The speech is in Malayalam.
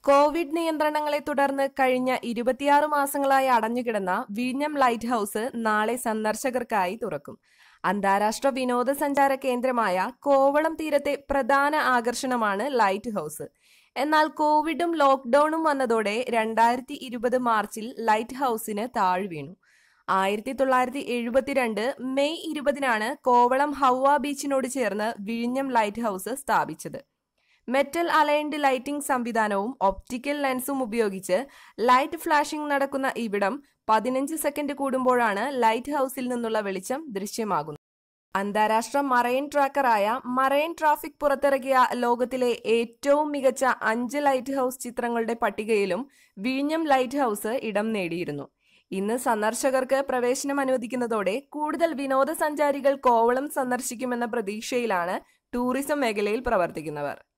കോവിഡ് നിയന്ത്രണങ്ങളെ തുടർന്ന് കഴിഞ്ഞ ഇരുപത്തിയാറ് മാസങ്ങളായി അടഞ്ഞുകിടന്ന വിഴിഞ്ഞം ലൈറ്റ് ഹൌസ് നാളെ സന്ദർശകർക്കായി തുറക്കും അന്താരാഷ്ട്ര വിനോദസഞ്ചാര കേന്ദ്രമായ കോവളം തീരത്തെ പ്രധാന ആകർഷണമാണ് ലൈറ്റ് ഹൌസ് എന്നാൽ കോവിഡും ലോക്ക്ഡൌണും വന്നതോടെ രണ്ടായിരത്തി ഇരുപത് മാർച്ചിൽ ലൈറ്റ് ഹൌസിന് താഴ് വീണു ആയിരത്തി തൊള്ളായിരത്തി എഴുപത്തിരണ്ട് മെയ് ഇരുപതിനാണ് കോവളം ഹൗവ ബീച്ചിനോട് ചേർന്ന് വിഴിഞ്ഞം ലൈറ്റ് ഹൌസ് സ്ഥാപിച്ചത് മെറ്റൽ അലൈൻഡ് ലൈറ്റിംഗ് സംവിധാനവും ഒപ്റ്റിക്കൽ ലെൻസും ഉപയോഗിച്ച് ലൈറ്റ് ഫ്ലാഷിംഗ് നടക്കുന്ന ഇവിടം പതിനഞ്ച് സെക്കൻഡ് കൂടുമ്പോഴാണ് ലൈറ്റ് ഹൌസിൽ നിന്നുള്ള വെളിച്ചം ദൃശ്യമാകുന്നത് അന്താരാഷ്ട്ര മറൈൻ ട്രാക്കറായ മറൈൻ ട്രാഫിക് പുറത്തിറക്കിയ ലോകത്തിലെ ഏറ്റവും മികച്ച അഞ്ച് ലൈറ്റ് ഹൌസ് ചിത്രങ്ങളുടെ പട്ടികയിലും വിഴിഞ്ഞം ലൈറ്റ് ഹൌസ് ഇടം നേടിയിരുന്നു ഇന്ന് സന്ദർശകർക്ക് പ്രവേശനം അനുവദിക്കുന്നതോടെ കൂടുതൽ വിനോദസഞ്ചാരികൾ കോവളം സന്ദർശിക്കുമെന്ന പ്രതീക്ഷയിലാണ് ടൂറിസം മേഖലയിൽ പ്രവർത്തിക്കുന്നവർ